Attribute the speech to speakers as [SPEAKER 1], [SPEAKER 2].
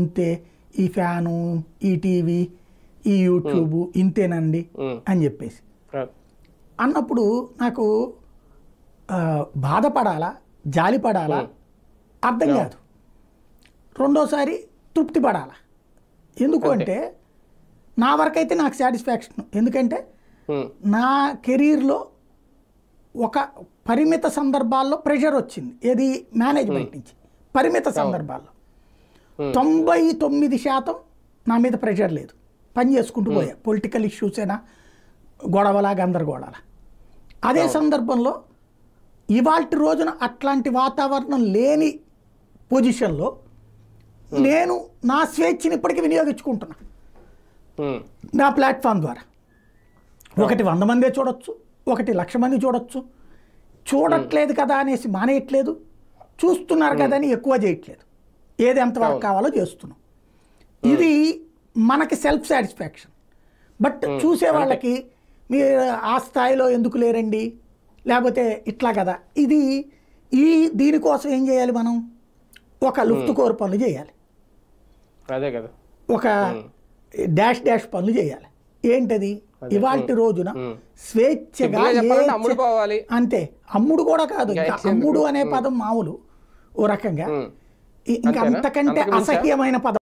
[SPEAKER 1] ఇంతే ఈ ఫ్యాను ఈ టీవీ ఈ యూట్యూబ్ ఇంతేనండి
[SPEAKER 2] ఉమ్.
[SPEAKER 1] అని చెప్పేసి
[SPEAKER 2] అవును.
[SPEAKER 1] అన్నప్పుడు నాకు ఆ, బాధపడాలా జాలి పడాలా అర్థం కాదు రెండోసారి తృప్తి పడాలా ఎందుకు అంటే నా వరకైతే నాకు సాటిస్ఫాక్షన్ ఎందుకంటే
[SPEAKER 2] ఉమ్.
[SPEAKER 1] నా కెరీర్లో ఒక పరిమిత సందర్భాల్లో ప్రెషర్ వచ్చింది ఏది మేనేజ్మెంట్ నుంచి పరిమిత సందర్భాల్లో
[SPEAKER 2] Hmm.
[SPEAKER 1] తొంభై తొమ్మిది శాతం నా మీద ప్రెషర్ లేదు పని చేసుకుంటూ పోయా పొలిటికల్ ఇష్యూస్ అయినా గొడవలా గందరగోళాల అదే సందర్భంలో ఇవాల్టి రోజున అట్లాంటి వాతావరణం లేని పొజిషన్లో నేను నా స్వేచ్ఛని ఇప్పటికీ వినియోగించుకుంటున్నా
[SPEAKER 2] ఉమ్.
[SPEAKER 1] నా ప్లాట్ఫామ్ ద్వారా ఒకటి వంద మందే చూడొచ్చు ఒకటి లక్ష మంది చూడొచ్చు చూడట్లేదు కదా అనేసి మానేయట్లేదు చూస్తున్నారు కదా అని ఎక్కువ చేయట్లేదు ఏది ఎంతవరకు కావాలో చేస్తున్నాం ఇది మనకి సెల్ఫ్ సాటిస్ఫాక్షన్ బట్ చూసే వాళ్ళకి మీరు ఆ స్థాయిలో ఎందుకు లేరండి లేకపోతే ఇట్లా కదా ఇది ఈ దీనికోసం ఏం చేయాలి మనం ఒక లుఫ్ట్ కోర్ పనులు చేయాలి
[SPEAKER 2] అదే కదా
[SPEAKER 1] ఒక డాష్ డాష్ పనులు చేయాలి ఏంటది ఇవాల్టి రోజున
[SPEAKER 2] ఉమ్.
[SPEAKER 1] స్వేచ్ఛగా
[SPEAKER 2] సింపుల్గా చెప్పాలంటే
[SPEAKER 1] ఏ
[SPEAKER 2] అమ్ముడు
[SPEAKER 1] చే-
[SPEAKER 2] పోవాలి
[SPEAKER 1] అంతే అమ్ముడు కూడా కాదు
[SPEAKER 2] ఇంకా
[SPEAKER 1] ఇంకా
[SPEAKER 2] exchange
[SPEAKER 1] అమ్ముడు అనే పదం మామూలు ఓ రకంగా
[SPEAKER 2] ఉమ్.
[SPEAKER 1] ఇ- ఇంకా
[SPEAKER 2] అంతేనా?
[SPEAKER 1] అంతకంటే
[SPEAKER 2] అంతకు మించా?
[SPEAKER 1] అసహ్యమైన పదం